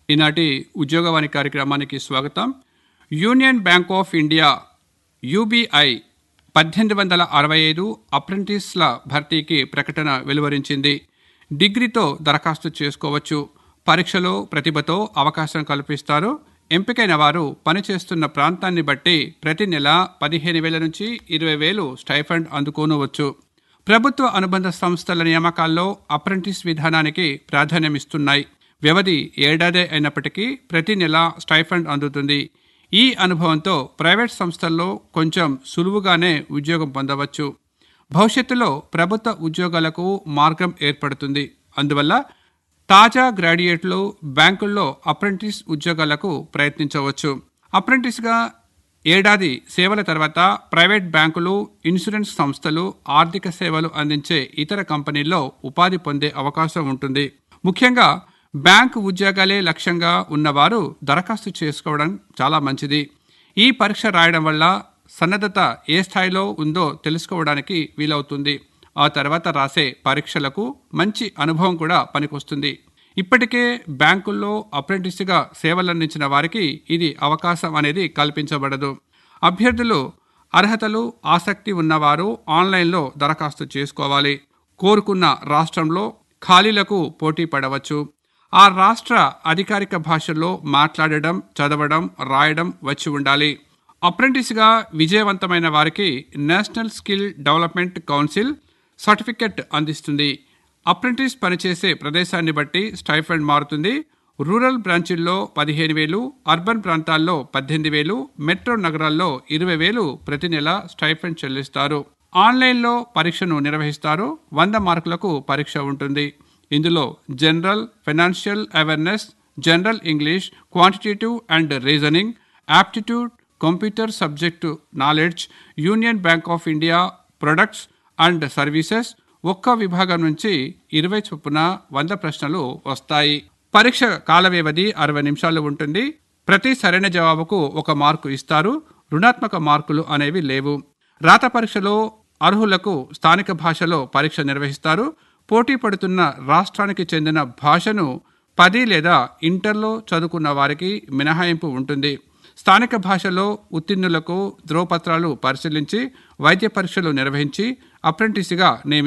ఈనాటి ఉద్యోగవాణి కార్యక్రమానికి స్వాగతం Union Bank of India UBI పద్దెనిమిది వందల అరవై ఐదు అప్రెంటిస్ల భర్తీకి ప్రకటన వెలువరించింది డిగ్రీతో దరఖాస్తు చేసుకోవచ్చు పరీక్షలో ప్రతిభతో అవకాశం కల్పిస్తారు ఎంపికైన వారు పనిచేస్తున్న ప్రాంతాన్ని బట్టి ప్రతి నెల పదిహేను వేల నుంచి ఇరవై వేలు స్టైఫండ్ అందుకోనవచ్చు ప్రభుత్వ అనుబంధ సంస్థల నియామకాల్లో అప్రెంటిస్ విధానానికి ప్రాధాన్యమిస్తున్నాయి వ్యవధి ఏడాదే అయినప్పటికీ ప్రతి నెల స్టైఫండ్ అందుతుంది ఈ అనుభవంతో ప్రైవేట్ సంస్థల్లో కొంచెం సులువుగానే ఉద్యోగం పొందవచ్చు భవిష్యత్తులో ప్రభుత్వ ఉద్యోగాలకు మార్గం ఏర్పడుతుంది అందువల్ల తాజా గ్రాడ్యుయేట్లు బ్యాంకుల్లో అప్రెంటిస్ ఉద్యోగాలకు ప్రయత్నించవచ్చు అప్రెంటిస్గా ఏడాది సేవల తర్వాత ప్రైవేట్ బ్యాంకులు ఇన్సూరెన్స్ సంస్థలు ఆర్థిక సేవలు అందించే ఇతర కంపెనీల్లో ఉపాధి పొందే అవకాశం ఉంటుంది ముఖ్యంగా బ్యాంకు ఉద్యోగాలే లక్ష్యంగా ఉన్నవారు దరఖాస్తు చేసుకోవడం చాలా మంచిది ఈ పరీక్ష రాయడం వల్ల సన్నద్ధత ఏ స్థాయిలో ఉందో తెలుసుకోవడానికి వీలవుతుంది ఆ తర్వాత రాసే పరీక్షలకు మంచి అనుభవం కూడా పనికొస్తుంది ఇప్పటికే బ్యాంకుల్లో అప్రెంటిస్గా సేవలందించిన వారికి ఇది అవకాశం అనేది కల్పించబడదు అభ్యర్థులు అర్హతలు ఆసక్తి ఉన్నవారు ఆన్లైన్లో దరఖాస్తు చేసుకోవాలి కోరుకున్న రాష్ట్రంలో ఖాళీలకు పోటీ పడవచ్చు ఆ రాష్ట్ర అధికారిక భాషల్లో మాట్లాడడం చదవడం రాయడం వచ్చి ఉండాలి అప్రెంటిస్గా విజయవంతమైన వారికి National Skill Development Council certificate అందిస్తుంది అప్రెంటిస్ పనిచేసే ప్రదేశాన్ని బట్టి స్టైఫండ్ మారుతుంది రూరల్ బ్రాంచీల్లో పదిహేను వేలు అర్బన్ ప్రాంతాల్లో పద్దెనిమిది వేలు మెట్రో నగరాల్లో ఇరవై వేలు ప్రతి నెల స్టైఫండ్ చెల్లిస్తారు ఆన్లైన్లో పరీక్షను నిర్వహిస్తారు వంద మార్కులకు పరీక్ష ఉంటుంది ఇందులో general financial awareness general English quantitative and reasoning aptitude computer subject knowledge Union Bank of India products and services ఒక్క విభాగం నుంచి ఇరవై చొప్పున వంద ప్రశ్నలు వస్తాయి పరీక్ష కాల వ్యవధి అరవై నిమిషాలు ఉంటుంది ప్రతి సరైన జవాబుకు ఒక మార్కు ఇస్తారు రుణాత్మక మార్కులు అనేవి లేవు రాత పరీక్షలో అర్హులకు స్థానిక భాషలో పరీక్ష నిర్వహిస్తారు పోటీ పడుతున్న రాష్ట్రానికి చెందిన భాషను పది లేదా ఇంటర్లో చదువుకున్న వారికి మినహాయింపు ఉంటుంది స్థానిక భాషలో ఉత్తీర్ణులకు ధ్రువపత్రాలు పరిశీలించి వైద్య పరీక్షలు నిర్వహించి అప్రెంటిస్గా నియమి